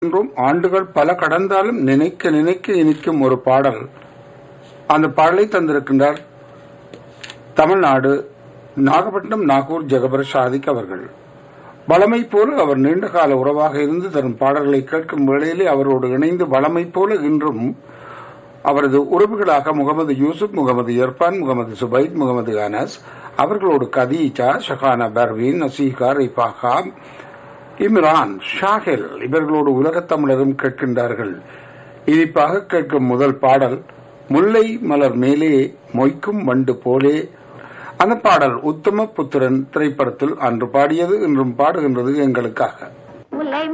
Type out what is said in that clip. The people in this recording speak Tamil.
என்றும் ஆண்டுகள் பல கடந்தாலும் நினைக்க நினைக்க இனிக்கும் ஒரு பாடல் அந்த பாடலை தந்திருக்கின்றார் தமிழ்நாடு நாகப்பட்டினம் நாகூர் ஜெகபர் ஷாதிக் அவர்கள் வளமை போல அவர் நீண்டகால உறவாக இருந்து தரும் பாடல்களை கேட்கும் வேளையிலே அவரோடு இணைந்து வளமை போல இன்றும் அவரது உறவுகளாக முகமது யூசுப் முகமது இர்பான் முகமது சுபைத் முகமது அனஸ் அவர்களோடு கதீஜா ஷஹானா பர்வீன் நசீகா ரிபாகா இம்ரான் ஷாஹில் இவர்களோடு உலகத் தமிழரும் கேட்கின்றார்கள் இனிப்பாக கேட்கும் முதல் பாடல் முல்லை மலர் மேலே மொய்க்கும் வண்டு போலே அந்த பாடல் உத்தம புத்திரன் திரைப்படத்தில் அன்று பாடியது இன்றும் பாடுகின்றது எங்களுக்காக முல்லை